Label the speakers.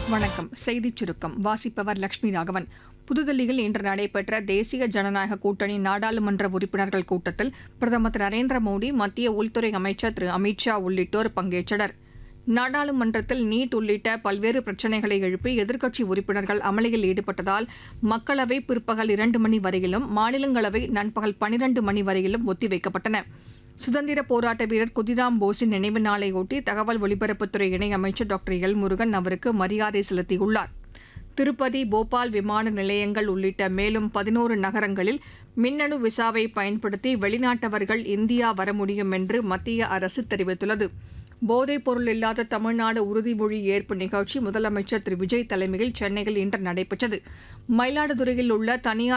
Speaker 1: வணக்கம் செய்திச் சுருக்கம் வாசிப்பவர் லட்சுமி ராகவன் புதுதில்லியில் இன்று நடைபெற்ற தேசிய ஜனநாயக கூட்டணி நாடாளுமன்ற உறுப்பினர்கள் கூட்டத்தில் பிரதமர் திரு நரேந்திர மோடி மத்திய உள்துறை அமைச்சர் திரு அமித் ஷா உள்ளிட்டோர் பங்கேற்றனர் நாடாளுமன்றத்தில் நீட் உள்ளிட்ட பல்வேறு பிரச்சினைகளை எழுப்பி எதிர்க்கட்சி உறுப்பினர்கள் அமளியில் ஈடுபட்டதால் மக்களவை பிற்பகல் இரண்டு மணி வரையிலும் மாநிலங்களவை நண்பகல் பனிரண்டு மணி வரையிலும் ஒத்திவைக்கப்பட்டன சுதந்திர போராட்ட வீரர் குதிராம் போஸின் நினைவு நாளையொட்டி தகவல் ஒலிபரப்புத்துறை இணையமைச்சர் டாக்டர் எல் முருகன் அவருக்கு மரியாதை செலுத்தியுள்ளார் திருப்பதி போபால் விமான நிலையங்கள் உள்ளிட்ட மேலும் பதினோரு நகரங்களில் மின்னணு விசாவை பயன்படுத்தி வெளிநாட்டவர்கள் இந்தியா வர முடியும் என்று மத்திய அரசு தெரிவித்துள்ளது போதைப் பொருள் இல்லாத தமிழ்நாடு உறுதிமொழி ஏற்பு நிகழ்ச்சி முதலமைச்சர் திரு விஜய் தலைமையில் சென்னையில் இன்று நடைபெற்றது மயிலாடுதுறையில் உள்ள தனியார்